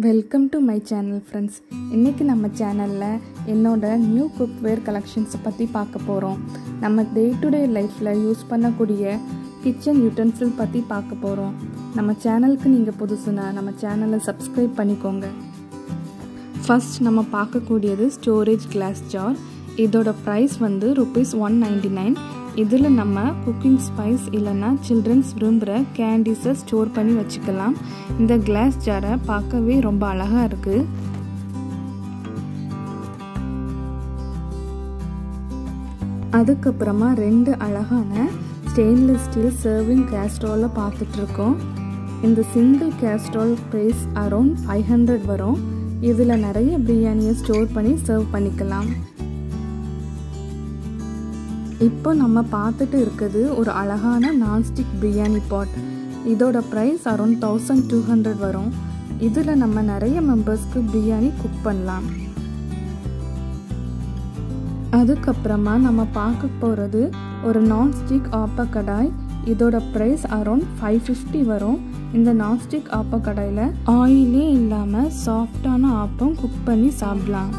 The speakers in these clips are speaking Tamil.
welcome to my channel friends இன்றைக்கி நம்ம சேனலில் என்னோட நியூ குக்வேர் கலெக்ஷன்ஸை பற்றி பார்க்க போகிறோம் நம்ம டே டு டே லைஃப்பில் யூஸ் பண்ணக்கூடிய கிச்சன் யூட்டன்சில் பற்றி பார்க்க போகிறோம் நம்ம சேனலுக்கு நீங்கள் புதுசுனா நம்ம சேனலை சப்ஸ்கிரைப் பண்ணிக்கோங்க ஃபஸ்ட் நம்ம பார்க்கக்கூடியது ஸ்டோரேஜ் கிளாஸ் ஜார் இதோட ப்ரைஸ் வந்து ருபீஸ் ஒன் நைன்டி நைன் இதில் நம்ம குக்கிங் ஸ்பைஸ் இல்லைன்னா சில்ட்ரன்ஸ் விரும்புகிற கேண்டீஸை ஸ்டோர் பண்ணி வச்சுக்கலாம் இந்த கிளாஸ் ஜாரை பார்க்கவே ரொம்ப அழகாக இருக்குது அதுக்கப்புறமா ரெண்டு அழகான ஸ்டெயின்லெஸ் ஸ்டீல் சர்விங் கேஸ்ட்ராலை பார்த்துட்ருக்கோம் இந்த single casserole price around five hundred வரும் இதில் நிறைய பிரியாணியை ஸ்டோர் பண்ணி சர்வ் பண்ணிக்கலாம் இப்போ நம்ம பார்த்துட்டு இருக்குது ஒரு அழகான நான்ஸ்டிக் பிரியாணி பாட் இதோட price around thousand two hundred வரும் இதில் நம்ம நிறைய மெம்பர்ஸ்க்கு பிரியாணி குக் பண்ணலாம் அதுக்கப்புறமா நம்ம பார்க்க போகிறது ஒரு நான்ஸ்டிக் ஆப்ப கடாய் இதோட ப்ரைஸ் அரௌண்ட் ஃபைவ் ஃபிஃப்டி வரும் இந்த நான்ஸ்டிக் ஆப்ப கடாயில் ஆயிலே இல்லாமல் சாஃப்டான ஆப்பம் குக் பண்ணி சாப்பிடலாம்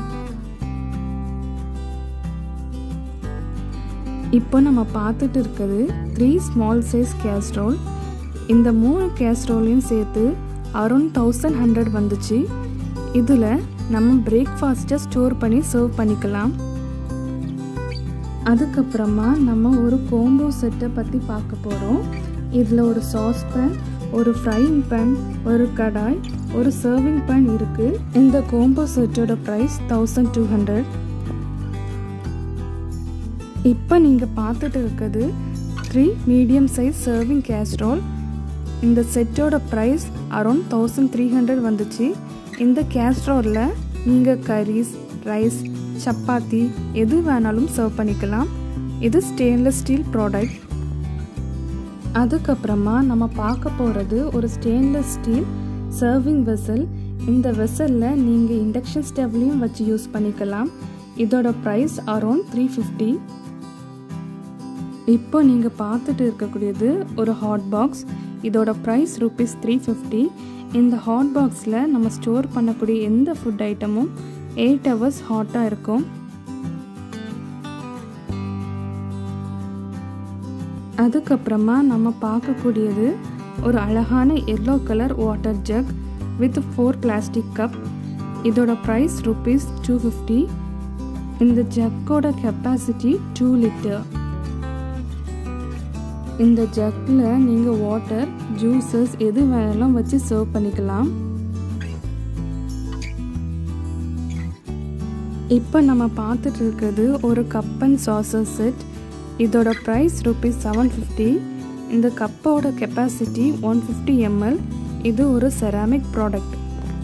இப்போ நம்ம பார்த்துட்டு இருக்கிறது த்ரீ ஸ்மால் சைஸ் கேஸ்ட்ரோல் இந்த மூணு கேஸ்ட்ரோலையும் சேர்த்து அரௌண்ட் தௌசண்ட் ஹண்ட்ரட் வந்துச்சு இதில் நம்ம பிரேக்ஃபாஸ்ட்டை ஸ்டோர் பண்ணி சர்வ் பண்ணிக்கலாம் அதுக்கப்புறமா நம்ம ஒரு கோம்போ செட்டை பற்றி பார்க்க போகிறோம் இதில் ஒரு சாஸ் பேன் ஒரு ஃப்ரைங் பேன் ஒரு கடாய் ஒரு சர்விங் பேன் இருக்குது இந்த கோம்போ செட்டோட ப்ரைஸ் தௌசண்ட் டூ ஹண்ட்ரட் இப்போ நீங்கள் பார்த்துட்டு இருக்கிறது three medium size serving casserole இந்த செட்டோட price around thousand three hundred வந்துச்சு இந்த கேஸ்ட்ரோலில் நீங்கள் கரீஸ் ரைஸ் சப்பாத்தி எது வேணாலும் சர்வ் பண்ணிக்கலாம் இது ஸ்டெயின்லெஸ் ஸ்டீல் ப்ராடக்ட் அதுக்கப்புறமா நம்ம பார்க்க போகிறது ஒரு ஸ்டெயின்லெஸ் ஸ்டீல் சர்விங் வெசல் இந்த வெசலில் நீங்கள் இண்டக்ஷன் ஸ்டவ்லையும் வச்சு யூஸ் பண்ணிக்கலாம் இதோட ப்ரைஸ் அரௌண்ட் த்ரீ ஃபிஃப்டி இப்போ நீங்கள் பார்த்துட்டு இருக்கக்கூடியது ஒரு ஹாட் பாக்ஸ் இதோட ப்ரைஸ் ருபீஸ் த்ரீ ஃபிஃப்டி இந்த ஹாட் பாக்ஸில் நம்ம ஸ்டோர் பண்ணக்கூடிய எந்த ஃபுட் ஐட்டமும் எயிட் ஹவர்ஸ் ஹாட்டாக இருக்கும் அதுக்கப்புறமா நம்ம பார்க்கக்கூடியது ஒரு அழகான yellow colour water jug with four plastic cup இதோட ப்ரைஸ் ருபீஸ் டூ ஃபிஃப்டி இந்த ஜக்கோட கெப்பாசிட்டி டூ லிட்டர் இந்த ஜக்கில் நீங்கள் வாட்டர் ஜூஸஸ் எது வேணாலும் வச்சு சர்வ் பண்ணிக்கலாம் இப்போ நம்ம பார்த்துட்டு இருக்கிறது ஒரு கப் அண்ட் சாசர் செட் இதோட ப்ரைஸ் ருபீஸ் செவன் ஃபிஃப்டி இந்த கப்போட கெப்பாசிட்டி ஒன் ஃபிஃப்டி எம்எல் இது ஒரு செராமிக் ப்ராடக்ட்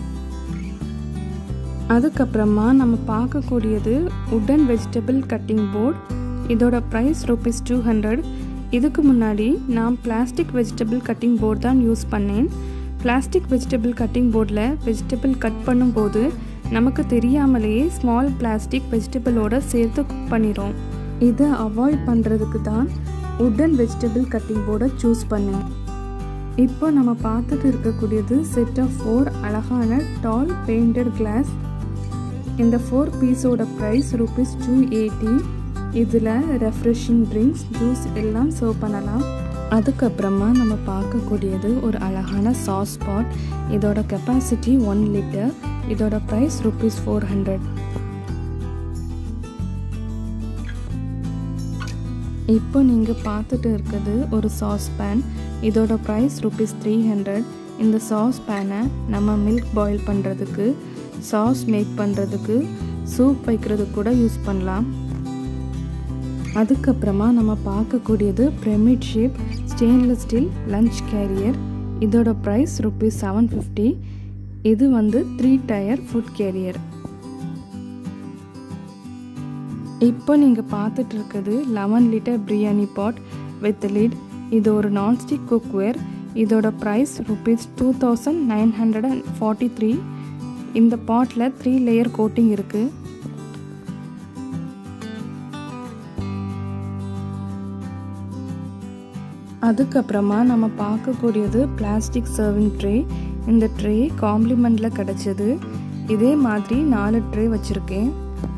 அதுக்கப்புறமா நம்ம பார்க்கக்கூடியது உடன் வெஜிடபிள் கட்டிங் போர்ட் இதோட ப்ரைஸ் ருபீஸ் டூ ஹண்ட்ரட் இதுக்கு முன்னாடி நான் பிளாஸ்டிக் வெஜிடபிள் கட்டிங் போர்ட் தான் யூஸ் பண்ணேன் பிளாஸ்டிக் வெஜிடபிள் கட்டிங் போர்டில் வெஜிடபிள் கட் பண்ணும்போது நமக்கு தெரியாமலேயே ஸ்மால் பிளாஸ்டிக் வெஜிடபிளோட சேர்த்து குக் பண்ணிடும் இதை அவாய்ட் பண்ணுறதுக்கு தான் உடன் வெஜிடபிள் கட்டிங் போர்டை சூஸ் பண்ணேன் இப்போ நம்ம பார்த்துட்டு இருக்கக்கூடியது செட் ஆஃப் ஃபோர் அழகான டால் பெயிண்டட் கிளாஸ் இந்த ஃபோர் பீஸோட ப்ரைஸ் ருபீஸ் டூ எயிட்டி இதில் ரெஃப்ரெஷிங் ட்ரிங்க்ஸ் ஜூஸ் எல்லாம் சர்வ் பண்ணலாம் அதுக்கப்புறமா நம்ம பார்க்கக்கூடியது ஒரு அழகான சாஸ் பாட் இதோட கெப்பாசிட்டி ஒன் லிட்டர் இதோட ப்ரைஸ் ருபீஸ் ஃபோர் ஹண்ட்ரட் இப்போ நீங்கள் பார்த்துட்டு இருக்கிறது ஒரு சாஸ் பேன் இதோட ப்ரைஸ் ருபீஸ் த்ரீ ஹண்ட்ரட் இந்த சாஸ் பேனை நம்ம மில்க் பாயில் பண்ணுறதுக்கு சாஸ் மேக் பண்ணுறதுக்கு சூப் வைக்கிறதுக்கு கூட யூஸ் பண்ணலாம் அதுக்கப்புறமா நம்ம பார்க்கக்கூடியது pyramid shape stainless steel lunch carrier இதோட ப்ரைஸ் ருபீஸ் செவன் ஃபிஃப்டி இது வந்து த்ரீ டயர் ஃபுட் கேரியர் இப்போ நீங்கள் பார்த்துட்டு இருக்குது eleven litre biryani pot with lid இது ஒரு நான்ஸ்டிக் குக்வேர் இதோட price rupees two thousand nine hundred and forty three இந்த பாட்டில் த்ரீ லேயர் கோட்டிங் இருக்குது அதுக்கப்புறமா நம்ம பார்க்கக்கூடியது பிளாஸ்டிக் சர்விங் ட்ரே இந்த ட்ரே காம்ப்ளிமெண்டில் கிடச்சிது இதே மாதிரி நாலு ட்ரே வச்சுருக்கேன்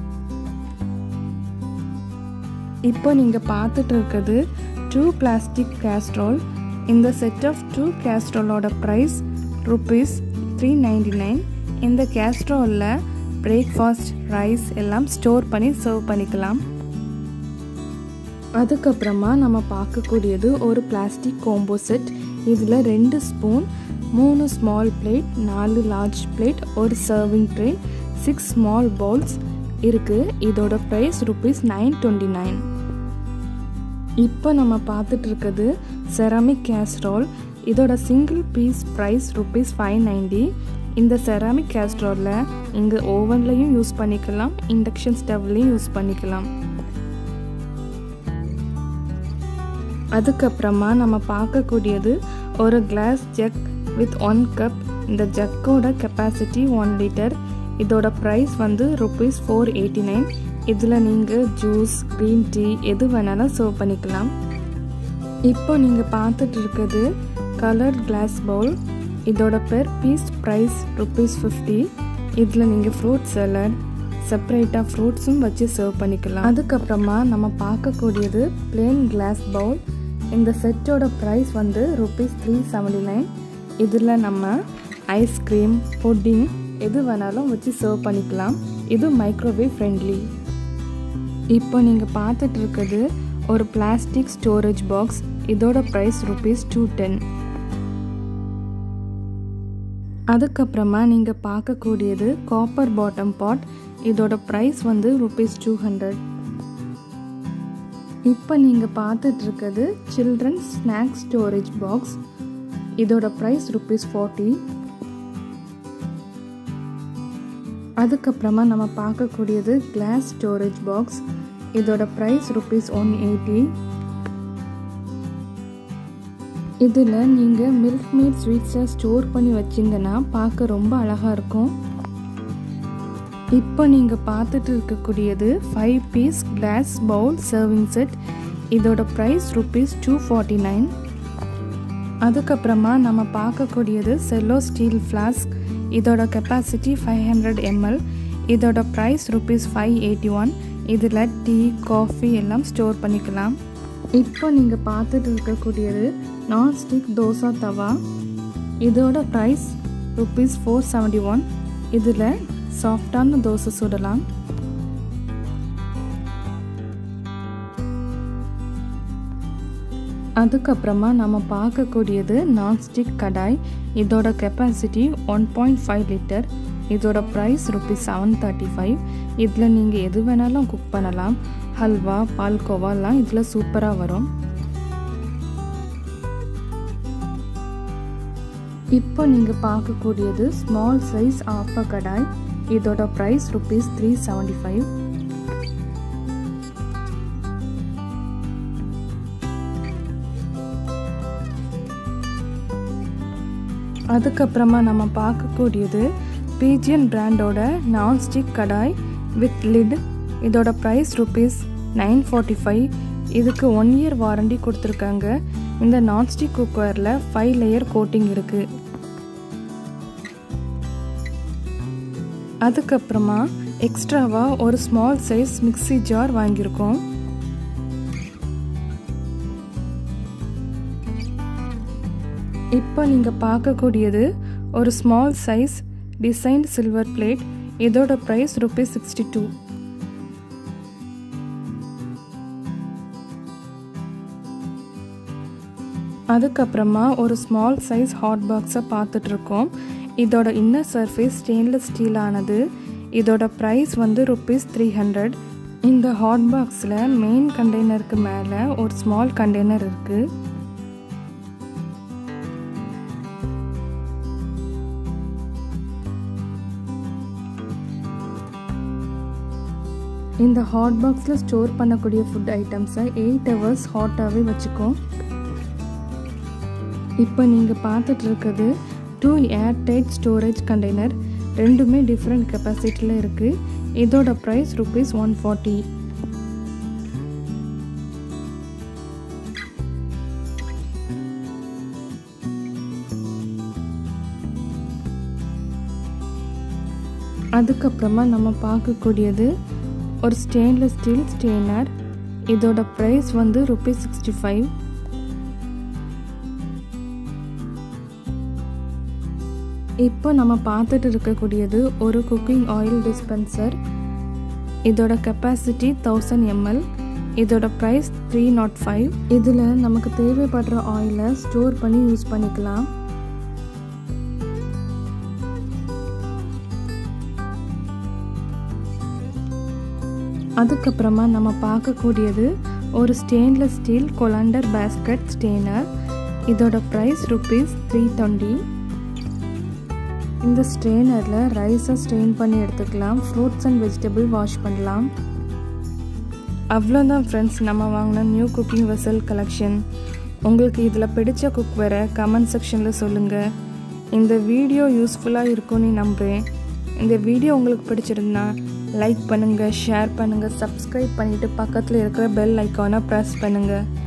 இப்போ நீங்கள் பார்த்துட்டு இருக்கிறது டூ பிளாஸ்டிக் கேஸ்ட்ரோல் இந்த செட் ஆஃப் டூ கேஸ்ட்ரோலோட price rupees three ninety nine இந்த கேஸ்ட்ரோலில் பிரேக்ஃபாஸ்ட் ரைஸ் எல்லாம் ஸ்டோர் பண்ணி சர்வ் பண்ணிக்கலாம் அதுக்கப்புறமா நம்ம பார்க்கக்கூடியது ஒரு பிளாஸ்டிக் கோம்போ செட் இதில் ரெண்டு ஸ்பூன் மூணு ஸ்மால் பிளேட் நாலு லார்ஜ் பிளேட் ஒரு serving tray six small bowls இருக்குது இதோட price rupees nine twenty nine இப்போ நம்ம பார்த்துட்டு இருக்கிறது செராமிக் கேஸ்ட்ரால் இதோட single piece price rupees five ninety இந்த செராமிக் கேஸ்ட்ராலில் இங்கே ஓவன்லையும் யூஸ் பண்ணிக்கலாம் இண்டக்ஷன் ஸ்டவ்லையும் யூஸ் பண்ணிக்கலாம் அதுக்கப்புறமா நம்ம பார்க்கக்கூடியது ஒரு glass jug with one cup இந்த ஜக்கோட கெப்பாசிட்டி ஒன் லிட்டர் இதோட ப்ரைஸ் வந்து ருபீஸ் ஃபோர் எயிட்டி நைன் இதில் நீங்கள் ஜூஸ் க்ரீன் டீ எது வேணாலும் சர்வ் பண்ணிக்கலாம் இப்போ நீங்கள் பார்த்துட்டு இருக்கிறது கலர் கிளாஸ் பவுல் இதோட per piece price rupees fifty இதில் நீங்கள் ஃப்ரூட் சலட் செப்பரேட்டாக ஃப்ரூட்ஸும் வச்சு சர்வ் பண்ணிக்கலாம் அதுக்கப்புறமா நம்ம பார்க்கக்கூடியது பிளேன் கிளாஸ் பவுல் இந்த செட்டோட ப்ரைஸ் வந்து ருபீஸ் த்ரீ செவன்டி நைன் இதில் நம்ம ஐஸ்கிரீம் புட்டிங் எது வேணாலும் வச்சு சர்வ் பண்ணிக்கலாம் இது மைக்ரோவேவ் ஃப்ரெண்ட்லி இப்போ நீங்கள் பார்த்துட்டு இருக்கிறது ஒரு பிளாஸ்டிக் ஸ்டோரேஜ் பாக்ஸ் இதோட ப்ரைஸ் ருபீஸ் டூ டென் அதுக்கப்புறமா நீங்கள் பார்க்கக்கூடியது காப்பர் பாட்டம் பாட் இதோட ப்ரைஸ் வந்து ருபீஸ் டூ ஹண்ட்ரட் இப்போ நீங்கள் பார்த்துட்டு இருக்கிறது சில்ட்ரன் ஸ்நாக் ஸ்டோரேஜ் பாக்ஸ் இதோட ப்ரைஸ் ருபீஸ் ஃபார்ட்டி அதுக்கப்புறமா நம்ம பார்க்கக்கூடியது கிளாஸ் ஸ்டோரேஜ் பாக்ஸ் இதோட ப்ரைஸ் ருபீஸ் ஒன் எயிட்டி இதில் நீங்கள் மில்க் மேட் ஸ்வீட்ஸை ஸ்டோர் பண்ணி வச்சிங்கன்னா பார்க்க ரொம்ப அழகாக இருக்கும் இப்போ நீங்கள் பார்த்துட்டு இருக்கக்கூடியது five piece glass bowl serving set இதோட price rupees two forty nine அதுக்கப்புறமா நம்ம பார்க்கக்கூடியது செல்லோ ஸ்டீல் ஃப்ளாஸ்க் இதோட கெப்பாசிட்டி ஃபைவ் ஹண்ட்ரட் எம்எல் இதோட price rupees five eighty one இதில் டீ காஃபி எல்லாம் ஸ்டோர் பண்ணிக்கலாம் இப்போ நீங்கள் பார்த்துட்டு இருக்கக்கூடியது நான்ஸ்டிக் தோசா தவா இதோட price rupees four seventy one இதில் சாஃப்டான தோசை சுடலாம் அதுக்கப்புறமா நம்ம பார்க்கக்கூடியது நான்ஸ்டிக் கடாய் இதோட capacity one point five litre இதோட price rupees seven thirty five இதில் நீங்கள் எது வேணாலும் குக் பண்ணலாம் ஹல்வா பால்கோவாலாம் இதில் சூப்பராக வரும் இப்போ நீங்கள் பார்க்கக்கூடியது ஸ்மால் சைஸ் ஆப்ப கடாய் இதோட price rupees three seventy five அதுக்கப்புறமா நம்ம பார்க்கக்கூடியது பீஜியன் பிராண்டோட நான்ஸ்டிக் கடாய் வித் லிட் இதோட price rupees nine forty five இதுக்கு ஒன் இயர் வாரண்டி கொடுத்துருக்காங்க இந்த நான்ஸ்டிக் குக்கரில் ஃபைவ் லேயர் கோட்டிங் இருக்குது அதுக்கப்புறமா எக்ஸ்ட்ராவாக ஒரு ஸ்மால் சைஸ் மிக்ஸி ஜார் வாங்கியிருக்கோம் இப்போ நீங்கள் பார்க்கக்கூடியது ஒரு small size designed silver plate இதோட ப்ரைஸ் ருபீஸ் சிக்ஸ்டி டூ அதுக்கப்புறமா ஒரு ஸ்மால் சைஸ் ஹாட் பாக்ஸை பார்த்துட்ருக்கோம் இதோட இன்னர் சர்ஃபேஸ் ஸ்டெயின்லெஸ் ஸ்டீல் ஆனது இதோட ப்ரைஸ் வந்து ருபீஸ் த்ரீ ஹண்ட்ரட் இந்த ஹாட் பாக்ஸில் மெயின் கண்டெய்னருக்கு மேலே ஒரு ஸ்மால் கண்டெய்னர் இருக்குது இந்த ஹாட் பாக்ஸில் ஸ்டோர் பண்ணக்கூடிய ஃபுட் ஐட்டம்ஸை எயிட் ஹவர்ஸ் ஹாட்டாகவே வச்சுக்கோம் இப்போ நீங்கள் பார்த்துட்டு இருக்கிறது two airtight storage container ரெண்டுமே டிஃப்ரெண்ட் கெப்பாசிட்டியில் இருக்குது இதோட ப்ரைஸ் ருபீஸ் ஒன் ஃபார்ட்டி அதுக்கப்புறமா நம்ம பார்க்கக்கூடியது ஒரு ஸ்டெயின்லெஸ் ஸ்டீல் ஸ்டெய்னர் இதோட ப்ரைஸ் வந்து ருபீஸ் சிக்ஸ்டி ஃபைவ் இப்போ நம்ம பார்த்துட்டு இருக்கக்கூடியது ஒரு குக்கிங் ஆயில் டிஸ்பென்சர் இதோட கெப்பாசிட்டி தௌசண்ட் எம்எல் இதோட ப்ரைஸ் த்ரீ நாட் ஃபைவ் இதில் நமக்கு தேவைப்படுற ஆயிலை ஸ்டோர் பண்ணி யூஸ் பண்ணிக்கலாம் அதுக்கப்புறமா நம்ம பார்க்கக்கூடியது ஒரு stainless steel colander basket strainer இதோட ப்ரைஸ் ருபீஸ் த்ரீ டுவெண்ட்டி இந்த ஸ்ட்ரெயினரில் ரைஸை ஸ்ட்ரெயின் பண்ணி எடுத்துக்கலாம் ஃப்ரூட்ஸ் அண்ட் வெஜிடபிள் வாஷ் பண்ணலாம் அவ்வளோதான் ஃப்ரெண்ட்ஸ் நம்ம வாங்கின நியூ குக்கிங் வெசல் கலெக்ஷன் உங்களுக்கு இதில் பிடிச்ச குக் வேற கமெண்ட் செக்ஷனில் சொல்லுங்கள் இந்த வீடியோ யூஸ்ஃபுல்லாக இருக்கும்னு நம்புகிறேன் இந்த வீடியோ உங்களுக்கு பிடிச்சிருந்தா லைக் பண்ணுங்கள் ஷேர் பண்ணுங்கள் சப்ஸ்கிரைப் பண்ணிவிட்டு பக்கத்தில் இருக்கிற பெல் ஐக்கானை ப்ரெஸ் பண்ணுங்கள்